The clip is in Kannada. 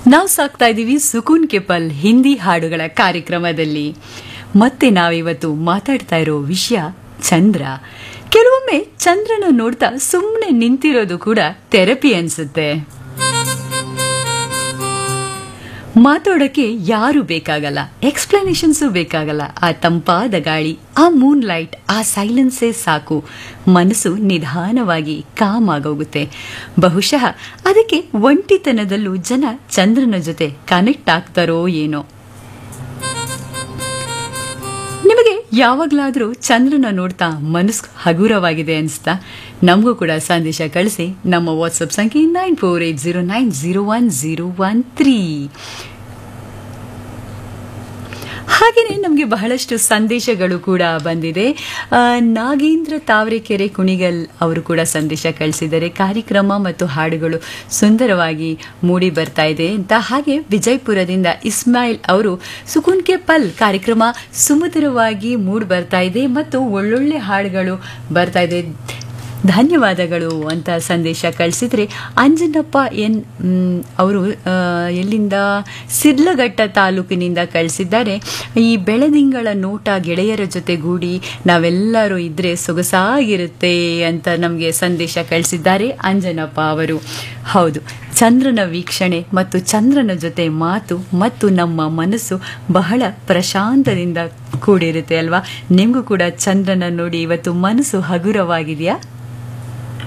ನಾವು ಸಾಕ್ತಾ ಇದ್ದೀವಿ ಸುಕೂನ್ ಕೆ ಪಲ್ ಹಿಂದಿ ಹಾಡುಗಳ ಕಾರ್ಯಕ್ರಮದಲ್ಲಿ ಮತ್ತೆ ನಾವಿವತ್ತು ಮಾತಾಡ್ತಾ ಇರೋ ವಿಷಯ ಚಂದ್ರ ಕೆಲವೊಮ್ಮೆ ಚಂದ್ರನ ನೋಡ್ತಾ ಸುಮ್ಮನೆ ನಿಂತಿರೋದು ಕೂಡ ಥೆರಪಿ ಅನ್ಸುತ್ತೆ ಮಾತಾಡೋಕ್ಕೆ ಯಾರು ಬೇಕಾಗಲ್ಲ ಎಕ್ಸ್ಪ್ಲನೇಷನ್ಸು ಬೇಕಾಗಲ್ಲ ಆ ತಂಪಾದ ಗಾಳಿ ಆ ಮೂನ್ ಲೈಟ್ ಆ ಸೈಲೆನ್ಸೇ ಸಾಕು ಮನಸ್ಸು ನಿಧಾನವಾಗಿ ಕಾಮ್ ಆಗೋಗುತ್ತೆ ಬಹುಶಃ ಅದಕ್ಕೆ ಒಂಟಿತನದಲ್ಲೂ ಜನ ಚಂದ್ರನ ಜೊತೆ ಕನೆಕ್ಟ್ ಆಗ್ತಾರೋ ಏನೋ ನಿಮಗೆ ಯಾವಾಗಲಾದರೂ ಚಂದ್ರನ ನೋಡ್ತಾ ಮನಸ್ಸು ಹಗುರವಾಗಿದೆ ಅನಿಸ್ತಾ ನಮಗೂ ಕೂಡ ಸಂದೇಶ ಕಳಿಸಿ ನಮ್ಮ ವಾಟ್ಸಪ್ ಸಂಖ್ಯೆ nine four eight zero nine zero one zero one three ಹಾಗೆಯೇ ನಮಗೆ ಬಹಳಷ್ಟು ಸಂದೇಶಗಳು ಕೂಡ ಬಂದಿದೆ ಆ, ನಾಗೇಂದ್ರ ತಾವರೆಕೆರೆ ಕುಣಿಗಲ್ ಅವರು ಕೂಡ ಸಂದೇಶ ಕಳಿಸಿದ್ದಾರೆ ಕಾರ್ಯಕ್ರಮ ಮತ್ತು ಹಾಡುಗಳು ಸುಂದರವಾಗಿ ಮೂಡಿ ಬರ್ತಾ ಇದೆ ಅಂತ ಹಾಗೆ ವಿಜಯಪುರದಿಂದ ಇಸ್ಮಾಯಿಲ್ ಅವರು ಸುಕೂನ್ ಕೆ ಪಲ್ ಕಾರ್ಯಕ್ರಮ ಸುಮಧುರವಾಗಿ ಮೂಡ್ ಬರ್ತಾ ಇದೆ ಮತ್ತು ಒಳ್ಳೊಳ್ಳೆ ಹಾಡುಗಳು ಬರ್ತಾ ಇದೆ ಧನ್ಯವಾದಗಳು ಅಂತ ಸಂದೇಶ ಕಳಿಸಿದ್ರೆ ಅಂಜನಪ್ಪ ಎನ್ ಮ್, ಅವರು ಆ, ಎಲ್ಲಿಂದ ಸಿರ್ಲಘಟ್ಟ ತಾಲೂಕಿನಿಂದ ಕಳಿಸಿದ್ದಾರೆ ಈ ಬೆಳದಿಂಗಳ ನೋಟ ಗೆಳೆಯರ ಜೊತೆಗೂಡಿ ನಾವೆಲ್ಲರೂ ಇದ್ರೆ ಸೊಗಸಾಗಿರುತ್ತೆ ಅಂತ ನಮಗೆ ಸಂದೇಶ ಕಳಿಸಿದ್ದಾರೆ ಅಂಜನಪ್ಪ ಅವರು ಹೌದು ಚಂದ್ರನ ವೀಕ್ಷಣೆ ಮತ್ತು ಚಂದ್ರನ ಜೊತೆ ಮಾತು ಮತ್ತು ನಮ್ಮ ಮನಸ್ಸು ಬಹಳ ಪ್ರಶಾಂತದಿಂದ ಕೂಡಿರುತ್ತೆ ಅಲ್ವಾ ನಿಮಗೂ ಕೂಡ ಚಂದ್ರನ ನೋಡಿ ಇವತ್ತು ಮನಸ್ಸು ಹಗುರವಾಗಿದೆಯಾ